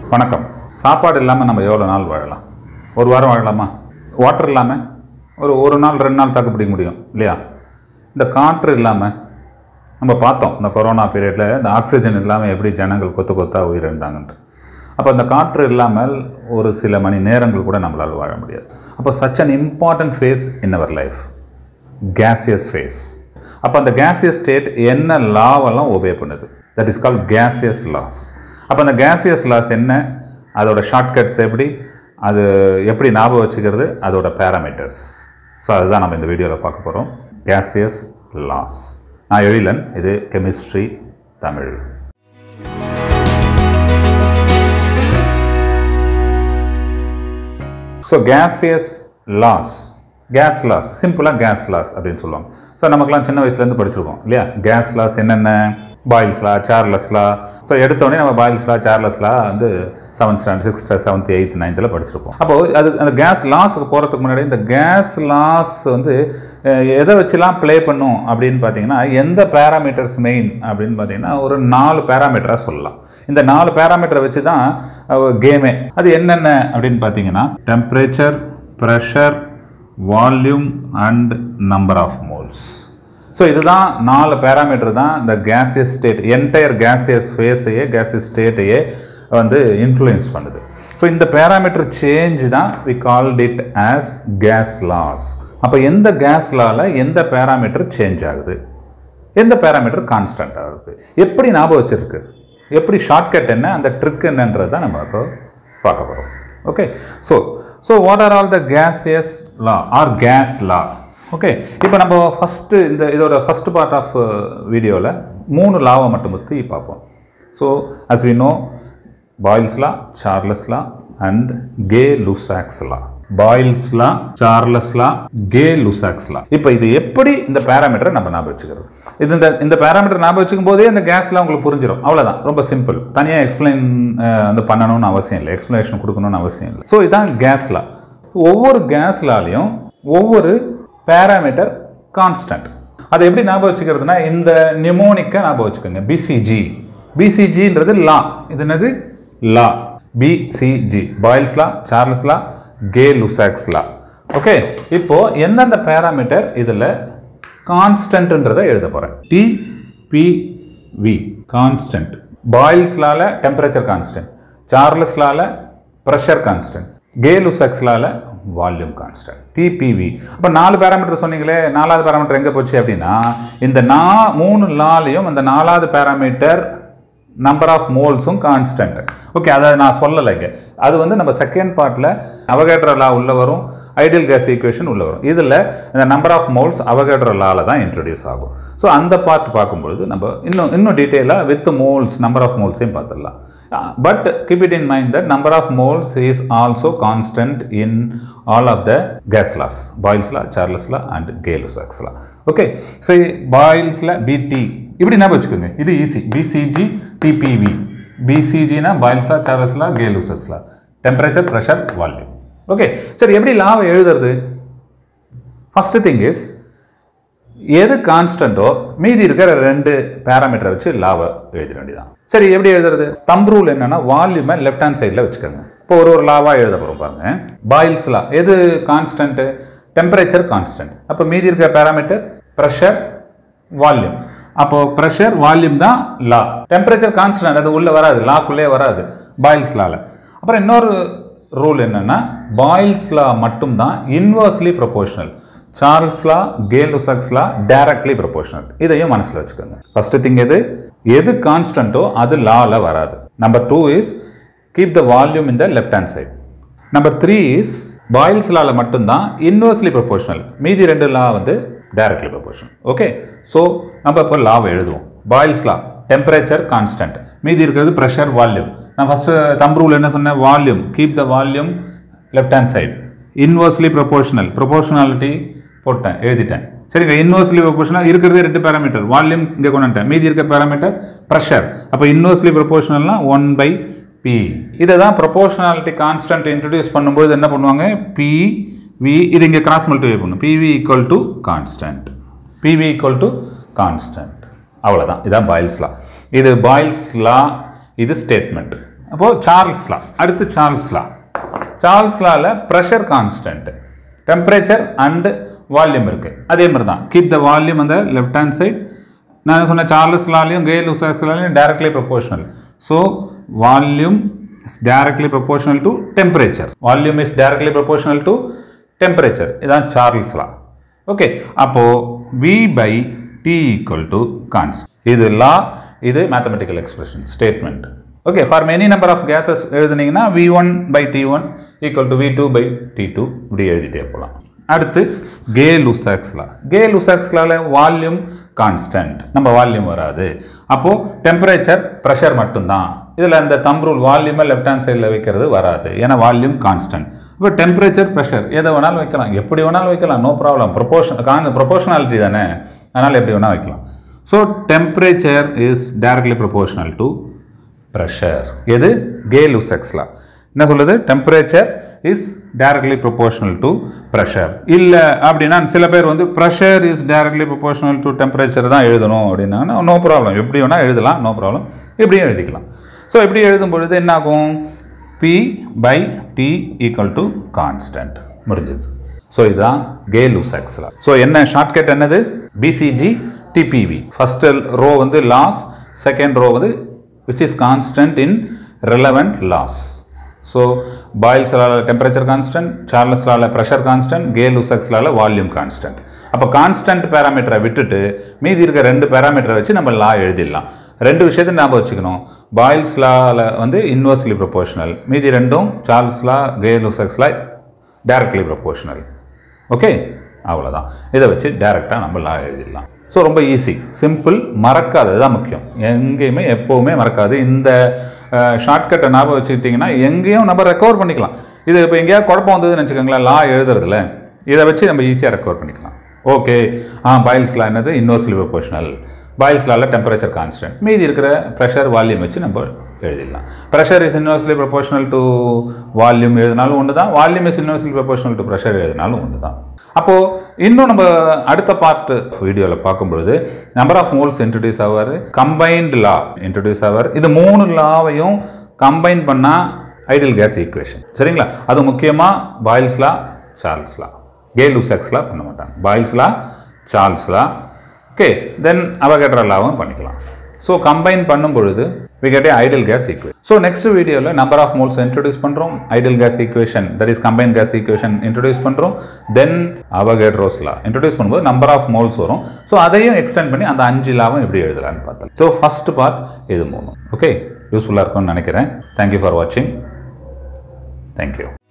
வணக்கம் சாப்பாடு இல்லாமல் நம்ம எவ்வளோ நாள் வாழலாம் ஒரு வாரம் வாழலாமா வாட்டர் இல்லாமல் ஒரு ஒரு நாள் ரெண்டு நாள் தாக்கு பிடிக்க முடியும் இல்லையா இந்த காற்று இல்லாமல் நம்ம பார்த்தோம் இந்த கொரோனா பீரியடில் இந்த ஆக்சிஜன் இல்லாமல் எப்படி ஜனங்கள் கொத்து கொத்தா உயிரிழந்தாங்கன்ட்டு அப்போ அந்த காற்று இல்லாமல் ஒரு சில மணி நேரங்கள் கூட நம்மளால் வாழ முடியாது அப்போ such an important phase in our life gaseous phase அப்போ அந்த கேசியஸ் ஸ்டேட் என்ன லாவெல்லாம் ஒபே பண்ணுது that is call gaseous laws அப்போ அந்த கேசியஸ் லாஸ் என்ன அதோட ஷார்ட்கட்ஸ் எப்படி அது எப்படி ஞாபகம் வச்சுக்கிறது அதோட பேராமீட்டர்ஸ் ஸோ அதுதான் நம்ம இந்த வீடியோவில் பார்க்க போகிறோம் கேசியஸ் லாஸ் நான் எழிலன் இது chemistry Tamil so gaseous laws gas laws சிம்பிளாக கேஸ் லாஸ் அப்படின்னு சொல்லுவாங்க ஸோ நமக்குலாம் சின்ன வயசுலேருந்து படிச்சிருக்கோம் இல்லையா கேஸ் லாஸ் என்னென்ன பாயில்ஸ்லா சார்லஸ்லா ஸோ எடுத்தோடனே நம்ம பாயில்ஸ்லா சார்லஸ்லா வந்து seventh standard sixth seventh eighth நைன்த்தில் படிச்சிருப்போம் அப்போது அது அந்த கேஸ் லாஸுக்கு போகிறதுக்கு முன்னாடி இந்த கேஸ் லாஸ் வந்து அஹ், எதை வச்சுலாம் ப்ளே பண்ணும் அப்படின்னு பார்த்தீங்கன்னா எந்த பேராமீட்டர்ஸ் மெயின் அப்படின்னு பார்த்தீங்கன்னா ஒரு நாலு பேராமீட்டராக சொல்லலாம் இந்த நாலு பேராமீட்டரை வச்சு தான் கேமே அது என்னென்ன அப்படின்னு பார்த்தீங்கன்னா temperature pressure volume and number of moles so இதுதான் நாலு பேராமீட்டர் தான் இந்த கேசியஸ் ஸ்டேட் என்டையர் கேசியஸ் ஃபேஸையே கேசியஸ் ஸ்டேட்டையே வந்து இன்ஃப்ளூயன்ஸ் பண்ணுது ஸோ இந்த பேராமீட்டர் சேஞ்ச் தான் we called it as gas laws அப்போ எந்த கேஸ் லால எந்த பேராமீட்டர் சேஞ்ச் ஆகுது எந்த பேராமீட்டர் கான்ஸ்டன்ட் ஆகுது எப்படி ஞாபகம் வச்சிருக்கு எப்படி ஷார்ட்கட் என்ன அந்த ட்ரிக் என்னன்றது தான் நம்ம இப்போ பார்க்க போகிறோம் okay so so what are all the gaseous law are gas law okay இப்போ நம்ம ஃபஸ்ட்டு இந்த இதோட ஃபஸ்ட் பார்ட் ஆஃப் வீடியோவில் மூணு லாவை மட்டும் பற்றி பார்ப்போம் so as we know Boyle's law Charles law and Gay Lussac's law Boyle's law Charles law Gay Lussac's law இப்போ இது எப்படி இந்த பேராமீட்டரை நம்ம ஞாபகம் வச்சுக்கிறது இது இந்த இந்த பேராமீட்டர் ஞாபகம் வச்சுக்கும் போதே இந்த கேஸ்லாம் உங்களுக்கு புரிஞ்சிடும் அவ்வளோதான் ரொம்ப சிம்பிள் தனியாக எக்ஸ்பிளைன் வந்து பண்ணணும்னு அவசியம் இல்லை எக்ஸ்பிளனேஷன் கொடுக்கணும்னு அவசியம் இல்லை ஸோ இதான் கேஸ் லா ஒவ்வொரு கேஸ் லாலையும் ஒவ்வொரு பேராமீட்டர் கான்ஸ்டன்ட் அதை எப்படி ஞாபகம் வச்சுக்கிறதுனா இந்த நிமோனிக்கை ஞாபகம் வச்சுக்கோங்க பிசிஜி பிசிஜின்றது லா இது என்னது law BCG Boyle's law Charles law Gay Lussac's law okay இப்போ எந்தெந்த பேராமீட்டர் இதில் கான்ஸ்டன்ட்ன்றதை எழுத போகிறேன் T P V constant Boyle's லால டெம்பரேச்சர் கான்ஸ்டன்ட் சார்லஸ் லால ப்ரெஷர் கான்ஸ்டன்ட் கே லுசாக்ஸ் லால வால்யூம் கான்ஸ்டன்ட் டிபிவி அப்போ நாலு பேராமீட்டர் சொன்னீங்களே நாலாவது பேராமீட்டர் எங்கே போச்சு அப்படின்னா இந்த நா மூணு லாலையும் அந்த நாலாவது பேராமீட்டர் நம்பர் ஆஃப் மோல்ஸும் கான்ஸ்டன்ட் ஓகே அதை நான் சொல்லலைங்க அது வந்து நம்ம செகண்ட் பார்ட்டில் அவகேட்ரோ லா உள்ள வரும் ஐடியல் கேஸ் ஈக்குவேஷன் உள்ள வரும் இதில் இந்த நம்பர் ஆஃப் மோல்ஸ் அவகேட்ரோ லாவில் தான் இன்ட்ரடியூஸ் ஆகும் ஸோ அந்த பார்ட் பார்க்கும்பொழுது நம்ம இன்னும் இன்னும் டீட்டெயிலாக வித் மோல்ஸ் நம்பர் ஆஃப் மோல்ஸையும் பார்த்துடலாம் but keep it in mind that number of moles is also constant in all of the gas laws Boyle's law Charles law and Gay Lussac's law okay so பாயில்ஸில் பிடி இப்படி ஞாபகம் வச்சுக்கோங்க இது easy BCG TPV பிசிஜினா Boyle's law Charles law Gay Lussac's law temperature pressure volume okay சரி எப்படி லாவை எழுதுறது ஃபஸ்ட்டு திங் இஸ் எது கான்ஸ்டன்ட்டோ மீதி இருக்கிற ரெண்டு பேராமீட்டரை வச்சு லாவை எழுதிட வேண்டியதான் சரி எப்படி எழுதுறது தம் ரூல் என்னன்னா வால்யூமை லெஃப்ட் ஹேண்ட் சைடில் வச்சுக்கோங்க இப்போ ஒரு ஒரு லாவாக எழுத போகிறோம் பாருங்க பாயில்ஸ் லா எது கான்ஸ்டன்ட்டு டெம்பரேச்சர் கான்ஸ்டன்ட் அப்போ மீதி இருக்கிற பேராமீட்டர் ப்ரெஷர் வால்யூம் அப்போ ப்ரெஷர் வால்யூம் தான் லா டெம்பரேச்சர் கான்ஸ்டன்ட் அது உள்ளே வராது லாக்குள்ளே வராது பாயில்ஸ் லால அப்புறம் இன்னொரு ரூல் என்னன்னா பாயில்ஸ் லா மட்டும்தான் inversely proportional Charles law Gay Lussac's law directly proportional இதையும் மனசில் வச்சுக்கோங்க ஃபர்ஸ்ட் திங் எது எது கான்ஸ்டன்ட்டோ அது லால வராது number two is keep the volume in the left hand side number three is Boyle's லால மட்டும்தான் இன்வர்ஸ்லி ப்ரொபோஷனல் மீதி ரெண்டு லா வந்து டைரக்ட்லி ப்ரொபோஷனல் ஓகே ஸோ நம்ம இப்போ லாவை எழுதுவோம் பாயில்ஸ் லா டெம்பரேச்சர் கான்ஸ்டன்ட் மீதி இருக்கிறது ப்ரெஷர் வால்யூம் நான் ஃபஸ்ட்டு தம் ரூல் என்ன சொன்னேன் volume keep the volume left hand side inversely proportional proportionality போட்டேன் எழுதிட்டேன் சரிங்க இன்வர்ஸ்லி ப்ரொபோஷனல் இருக்கிறதே ரெண்டு பேராமீட்டர் வால்யூம் இங்கே கொண்டு வந்துட்டேன் மீதி இருக்க பேராமீட்டர் ப்ரெஷர் அப்போ இன்வர்ஸ்லி ப்ரொபோஷனல்னா ஒன் பை பி இதை தான் ப்ரொபோஷனாலிட்டி கான்ஸ்டன்ட் இன்ட்ரடியூஸ் பண்ணும்போது என்ன பண்ணுவாங்க பி வி இது இங்கே கிராஸ் மல்டிஃபை பண்ணும் PV equal to constant PV equal to constant அவ்வளோதான் இதான் பாயில்ஸ் லா இது பாயில்ஸ் லா இது ஸ்டேட்மெண்ட் அப்போது சார்ல்ஸ் லா அடுத்து சார்ல்ஸ் லா சார்ல்ஸ் லாவில் pressure constant temperature and volume இருக்குது அதே மாதிரி தான் கீப் த வால்யூம் அந்த லெஃப்ட் ஹேண்ட் சைட் நான் என்ன சொன்னேன் சார்லஸ் லாலையும் கே லூசாக்ஸ்லாலையும் directly proportional so volume is directly proportional to temperature volume is directly proportional to temperature இதான் சார்ல்ஸ் லா ஓகே அப்போது V by T equal to cons இது law இது mathematical expression statement okay for many number of cases எழுதுனீங்கன்னா we one by T one equal to V two by T two இப்படி எழுதிட்டே போகலாம் அடுத்து Gay Lussac's law Gay லுசாக்ஸ்லால volume constant நம்ம volume வராது அப்போது டெம்பரேச்சர் ப்ரெஷர் மட்டும்தான் இதில் இந்த தம் ரூல் வால்யூமை லெஃப்ட் ஹேண்ட் சைடில் வைக்கிறது வராது ஏன்னா வால்யூம் கான்ஸ்டன்ட் இப்போ டெம்பரேச்சர் ப்ரெஷர் எதை வேணாலும் வைக்கலாம் எப்படி வேணாலும் வைக்கலாம் no problem proportion con proportionality தானே அதனால் எப்படி வேணால் வைக்கலாம் so temperature is directly proportional to pressure எது கே லுசெக்ஸ்லா என்ன சொல்லுது temperature is directly proportional to pressure இல்லை அப்படின்னா சில பேர் வந்து pressure is directly proportional to temperature தான் எழுதணும் அப்படின்னா நோ ப்ராப்ளம் எப்படி வேணால் எழுதலாம் நோ ப்ராப்ளம் இப்படியும் எழுதிக்கலாம் ஸோ இப்படி எழுதும் பொழுது என்ன ஆகும் P by T equal to constant முடிஞ்சது ஸோ இதுதான் கே லுசெக்ஸ்லா ஸோ என்ன ஷார்ட்கட் என்னது பிசிஜி டிபிவி ஃபர்ஸ்ட் ரோ வந்து லாஸ் செகண்ட் ரோ வந்து which is constant in relevant laws. So Boyle's law temperature constant, Charles law pressure constant, Gay Lussac's law volume constant. அப்போ constant பேராமீட்டரை விட்டுட்டு மீதி இருக்க ரெண்டு பேராமீட்டரை வச்சு நம்ம லா எழுதிடலாம் ரெண்டு விஷயத்தை ஞாபகம் வச்சுக்கணும் பாயில்ஸ் லாவில் வந்து இன்வெர்ஸ்லி ப்ரொபோஷனல் மீதி ரெண்டும் Charles law Gay Lussac's law directly proportional okay அவ்வளோதான் இதை வச்சு டைரெக்டாக நம்ம லா எழுதிடலாம் ஸோ ரொம்ப ஈஸி சிம்பிள் மறக்காது அதுதான் முக்கியம் எங்கேயுமே எப்போவுமே மறக்காது இந்த ஷார்ட்கட்டை ஞாபகம் வச்சுக்கிட்டிங்கன்னா எங்கேயும் நம்ம ரெக்கவர் பண்ணிக்கலாம் இது இப்போ எங்கேயாவது குழப்பம் வந்ததுன்னு வச்சுக்கோங்களேன் லா எழுதுறதுல இதை வச்சு நம்ம ஈஸியாக ரெக்கவர் பண்ணிக்கலாம் ஓகே ஆ பாயில்ஸ் லா என்னது இன்வெர்ஸ்லி ப்ரொபோஷனல் பாயில்ஸ் லாவில் டெம்பரேச்சர் கான்ஸ்டன்ட் மீதி இருக்கிற ப்ரெஷர் வால்யூம் வச்சு நம்ம எழுதிடலாம் pressure is inversely proportional to volume எழுதினாலும் ஒன்று தான் volume is inversely proportional to pressure எழுதினாலும் ஒன்று தான் அப்போது இன்னும் நம்ம அடுத்த பார்ட் வீடியோவில் பார்க்கும்பொழுது நம்பர் ஆஃப் மோல்ஸ் இன்ட்ரடியூஸ் ஆவார் கம்பைன்டு லா இன்ட்ரடியூஸ் ஆவார் இது மூணு லாவையும் கம்பைன் பண்ணால் ஐடியல் கேஸ் ஈக்குவேஷன் சரிங்களா அது முக்கியமாக Boyle's law Charles law Gay Lussac's law பண்ண மாட்டாங்க Boyle's law Charles law okay then Avogadro லாவும் பண்ணிக்கலாம் ஸோ கம்பைன் பண்ணும் பொழுது we get a ideal gas equation. So next வீடியோவில் நம்பர் ஆஃப் மோல்ஸ் இன்ட்ரடியூஸ் பண்ணுறோம் ideal gas equation that is combine gas equation introduce பண்ணுறோம் then Avogadro's law introduce பண்ணும்போது number of moles வரும் so அதையும் extend பண்ணி அந்த அஞ்சு லாவும் எப்படி எழுதலான்னு பார்த்தோம் ஸோ ஃபர்ஸ்ட் பார்ட் இது மூணும் ஓகே யூஸ்ஃபுல்லாக இருக்கும்னு நினைக்கிறேன் தேங்க்யூ ஃபார் வாட்சிங் தேங்க்யூ